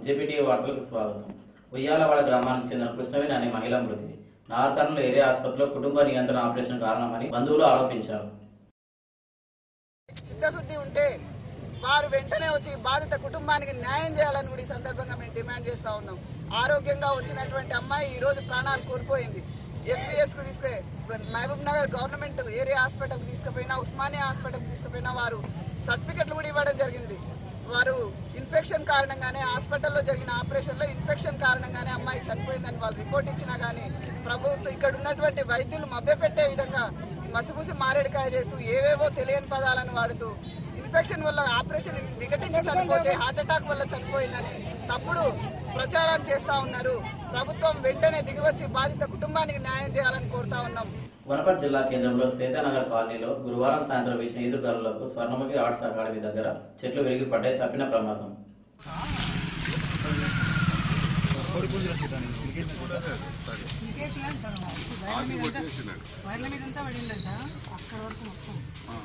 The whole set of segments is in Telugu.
జేపీటీవీ వార్తలకు స్వాగతం ఉయ్యాలవాడ గ్రామానికి చెందిన కృష్ణవేణి అనే మహిళ మృతి నార్కర్నూలు ఏరియా ఆసుపత్రిలో కుటుంబ నియంత్రణ ఆపరేషన్ కారణమని బంధువులు ఆరోపించారు చిత్తశుద్ధి ఉంటే వారు వెంటనే వచ్చి బాధిత కుటుంబానికి న్యాయం చేయాలని కూడా ఈ సందర్భంగా మేము డిమాండ్ చేస్తా ఉన్నాం ఆరోగ్యంగా వచ్చినటువంటి అమ్మాయి ఈ రోజు ప్రాణాలు కోల్పోయింది ఎస్పీఎస్ కు తీసుకు Mahabub Nagar government area hospital తీసుకుపోయినా ఉస్మానియా హాస్పిటల్ తీసుకుపోయినా వారు సర్టిఫికెట్లు కూడా ఇవ్వడం జరిగింది వారు ఇన్ఫెక్షన్ కారణంగానే హాస్పిటల్లో జరిగిన ఆపరేషన్ లో ఇన్ఫెక్షన్ కారణంగానే అమ్మాయి చనిపోయిందని వాళ్ళు రిపోర్ట్ ఇచ్చినా గానీ ప్రభుత్వం ఇక్కడ ఉన్నటువంటి వైద్యులు మభ్యపెట్టే విధంగా మసిపూసి మారేడుకాయ చేస్తూ ఏవేవో తెలియని పదాలను వాడుతూ ఇన్ఫెక్షన్ వల్ల ఆపరేషన్ వికటించి చనిపోతే హార్ట్ అటాక్ వల్ల చనిపోయిందని తప్పుడు ప్రచారం చేస్తా ఉన్నారు ప్రభుత్వం వెంటనే దిగివచ్చి బాధిత కుటుంబానికి న్యాయం చేయాలని కోరుతా ఉన్నాం వనపర్తి జిల్లా కేంద్రంలో సీతానగర్ కాలనీలో గురువారం సాయంత్రం వేసిన ఈదుగాలులకు స్వర్ణముఖి ఆర్ట్స్ అకాడమీ దగ్గర చెట్లు విరిగి పడ్డాయి తప్పిన ప్రమాదం వైర్ల మీద అంతా పడిందంట అక్కడ వరకు మొత్తం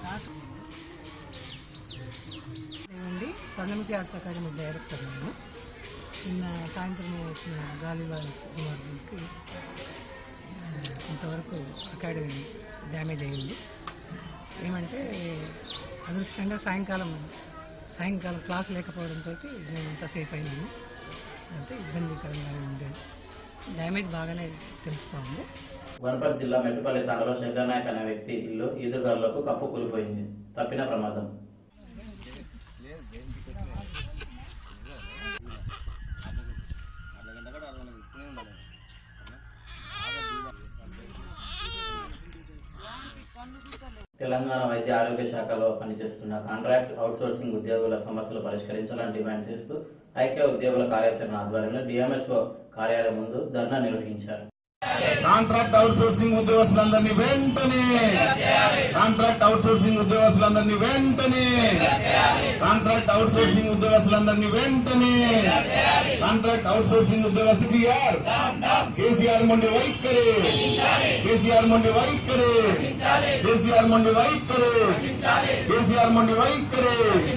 ఏమండి స్వర్ణముఖి ఆర్ట్స్ అకాడమీ డైరెక్టర్ నేను నిన్న సాయంత్రం వచ్చిన గాలి కుమార్కి కొంతవరకు అకాడమీ డ్యామేజ్ అయింది ఏమంటే అదృష్టంగా సాయంకాలం సాయంకాలం క్లాస్ లేకపోవడంతో నేను అంతా సేఫ్ అయినాను అంటే ఇబ్బందికరంగానే ఉండేది డ్యామేజ్ బాగానే తెలుస్తూ ఉంది వనపర్తి జిల్లా మెట్టుపల్లి తండలో శంకర్ నాయక్ అనే వ్యక్తి ఇల్లు ఈదుగాలులకు కప్పు కూలిపోయింది తప్పిన ప్రమాదం తెలంగాణ వైద్య ఆరోగ్య శాఖలో పనిచేస్తున్న కాంట్రాక్ట్ అవుట్సోర్సింగ్ ఉద్యోగుల సమస్యలు పరిష్కరించాలని డిమాండ్ చేస్తూ ఐక్య ఉద్యోగుల కార్యాచరణ ఆధ్వర్యంలో డిఎంహెచ్ఓ కార్యాలయం ముందు ధర్నా నిర్వహించారు కాంట్రాక్ట్ అవుట్సోర్సింగ్ ఉద్యోగస్తులందరినీ వెంటనే కాంట్రాక్ట్ అవుట్సోర్సింగ్ ఉద్యోగస్తులందరినీ వెంటనే కాంట్రాక్ట్ అవుట్సోర్సింగ్ ఉద్యోగస్తులందరినీ వెంటనే కాంట్రాక్ట్ అవుట్సోర్సింగ్ ఉద్యోగస్తు కేసీఆర్ కేసీఆర్ మొండి వైఖరి కేసీఆర్ మొండి వైఖరి కేసీఆర్ మొండి వైఖరి కేసీఆర్ మొండి వైఖరి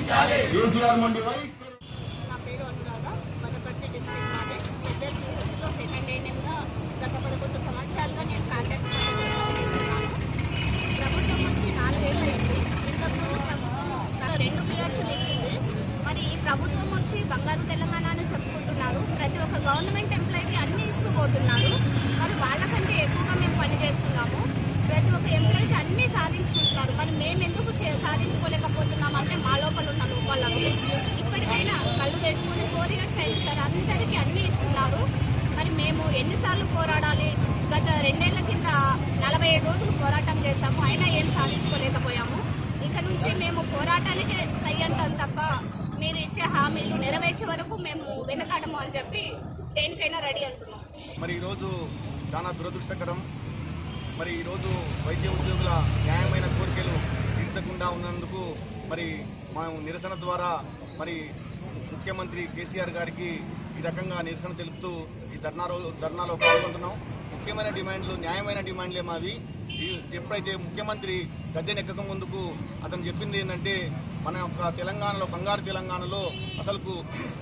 కేసీఆర్ మొండి వైఖరి నా పేరు అనురాధ మదపర్తి డిస్ట్రిక్ట్ మాది పెద్దర్ సిహెచ్లో సెకండ్ ఏఎన్ఎంగా గత పదకొండు సంవత్సరాలుగా నేను కాంటాక్ట్ పద్ధతిలో చేస్తున్నాను ప్రభుత్వం వచ్చి నాలుగేళ్ళు అయింది ఇంతకుముందు ప్రభుత్వం గత రెండు పిఆర్సీలు ఇచ్చింది మరి ఈ ప్రభుత్వం వచ్చి బంగారు తెలంగాణ అని చెప్పుకుంటున్నారు ప్రతి ఒక్క గవర్నమెంట్ ఎంప్లాయీకి అన్ని ఇస్తూ పోతున్నారు మరి వాళ్ళకంటే ఎక్కువగా మేము పని చేస్తున్నాము ప్రతి ఒక్క ఎంప్లాయీకి అన్ని సాధించుకుంటున్నారు మరి మేము ఎందుకు చే- సాధించుకోలేకపోతున్నాం అంటే మా లోపల ఉన్న లోపాలు అవి ఇప్పటికైనా కళ్ళు తెచ్చుకొని ఫోర్ ఇయర్స్ అయింది సార్ అందరికీ అన్ని ఇస్తున్నారు మరి మేము ఎన్నిసార్లు పోరాడాలి గత రెండేళ్ల కింద నలభై ఏడు రోజులు పోరాటం చేస్తాము అయినా ఏం సాధించుకోలేకపోయాము ఇక నుంచి మేము పోరాటానికే సై అంటాం తప్ప మీరు ఇచ్చే హామీలు నెరవేర్చే వరకు మేము వెనకాడము అని చెప్పి దేనికైనా రెడీ అంటున్నాం మరి ఈరోజు చాలా దురదృష్టకరం మరి ఈరోజు వైద్య ఉద్యోగుల న్యాయమైన కోరికలు తీర్చకుండా ఉన్నందుకు మరి మనం నిరసన ద్వారా మరి ముఖ్యమంత్రి కేసీఆర్ గారికి ఈ రకంగా నిరసన తెలుపుతూ ఈ ధర్నాలో ధర్నాలో పాల్గొంటున్నాం ముఖ్యమైన డిమాండ్లు న్యాయమైన డిమాండ్లే మావి ఈ- ఎప్పుడైతే ముఖ్యమంత్రి గద్దెనెక్కక ముందుకు అతను చెప్పింది ఏంటంటే మన యొక్క తెలంగాణలో బంగారు తెలంగాణలో అసలుకు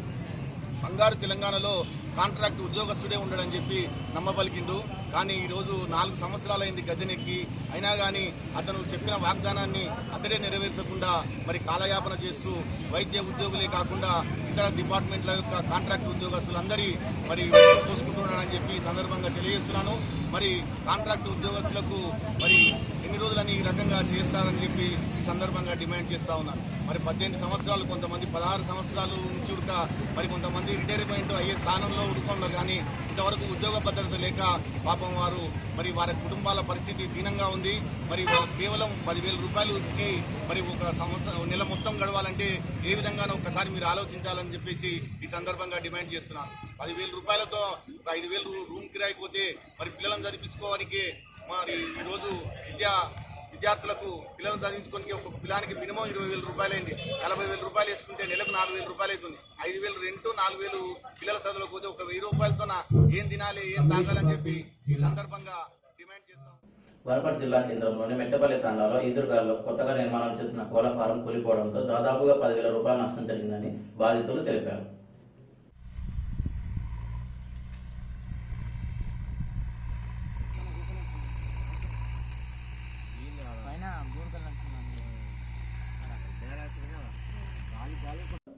బంగారు తెలంగాణలో కాంట్రాక్ట్ ఉద్యోగస్తుడే ఉండడని చెప్పి నమ్మబలికిండు కానీ ఈ రోజు నాలుగు సంవత్సరాలైంది గద్దెనెక్కి అయినా కానీ అతను చెప్పిన వాగ్దానాన్ని అతడే నెరవేర్చకుండా మరి కాలయాపన చేస్తూ వైద్య ఉద్యోగులే కాకుండా ఇతర డిపార్ట్మెంట్ల యొక్క కాంట్రాక్ట్ ఉద్యోగస్తులందరి మరి పోసుకుంటున్నాడని చెప్పి ఈ సందర్భంగా తెలియజేస్తున్నాను మరి కాంట్రాక్ట్ ఉద్యోగస్తులకు మరి ఎన్ని రోజులని ఈ రకంగా చేస్తారని చెప్పి ఈ సందర్భంగా డిమాండ్ చేస్తా ఉన్నాను మరి పద్దెనిమిది సంవత్సరాలు కొంతమంది పదహారు సంవత్సరాలు నుంచి ఉడక మరి కొంతమంది రిటైర్మెంట్ అయ్యే స్థానంలో ఉడుకున్నారు కానీ ఇంతవరకు ఉద్యోగ భద్రత లేక పాపం వారు మరి వారి కుటుంబాల పరిస్థితి దీనంగా ఉంది మరి వాళ్ళు కేవలం పదివేల రూపాయలు ఇచ్చి మరి ఒక సంవత్సరం నెల మొత్తం గడవాలంటే ఏ విధంగానో ఒకసారి మీరు ఆలోచించాలని చెప్పేసి ఈ సందర్భంగా డిమాండ్ చేస్తున్నాను పదివేల రూపాయలతో ఒక ఐదు వేలు రూమ్ కిరాయి పోతే మరి పిల్లలను చదివించుకోవడానికి మరి ఈరోజు విద్యా విద్యార్థులకు పిల్లలను చదివించుకోనికి ఒక పిల్లానికి మినిమం ఇరవై వేల రూపాయలైంది నలభై వేల రూపాయలు వేసుకుంటే నెలకు నాలుగు వేల రూపాయలు అవుతుంది ఐదు వేలు రెంట్ నాలుగు వేలు పిల్లల చదువులకు పోతే ఒక వెయ్యి రూపాయలతో ఏం తినాలి ఏం తాగాలని చెప్పి ఈ సందర్భంగా డిమాండ్ చేస్తాం వనపర్తి జిల్లా కేంద్రంలోని మెట్టపల్లి తండాలో ఈదురుగాల్లో కొత్తగా నిర్మాణం చేసిన కోళ్ల ఫారం కూలిపోవడంతో దాదాపుగా పదివేల రూపాయల నష్టం జరిగిందని బాధితులు తెలిపారు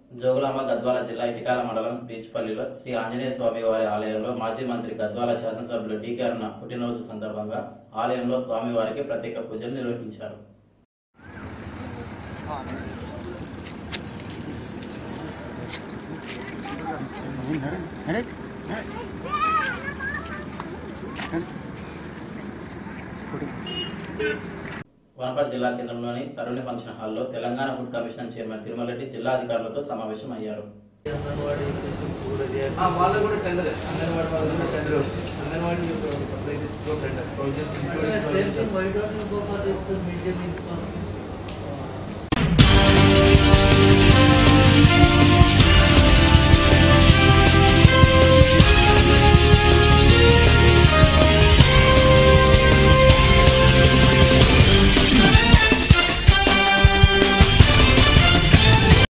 జోగులాంబ గద్వాల జిల్లా ఇటికాల మండలం బీచ్పల్లిలో శ్రీ ఆంజనేయ స్వామి వారి ఆలయంలో మాజీ మంత్రి గద్వాల శాసనసభ్యులు డీకే అరుణ పుట్టినరోజు సందర్భంగా ఆలయంలో స్వామివారికి ప్రత్యేక పూజలు నిర్వహించారు వనపర్తి జిల్లా కేంద్రంలోని తరుణి ఫంక్షన్ హాల్లో Telangana food commission chairman Tirumala Reddy జిల్లా అధికారులతో సమావేశం అయ్యారు ఆ, వాళ్ళకు కూడా టెండర్ అంగన్వాడీ వాళ్ళకు కూడా టెండర్ వచ్చింది anganwadi supply tender provisions Same thing, why don't you go for this uh, midday meals? uh,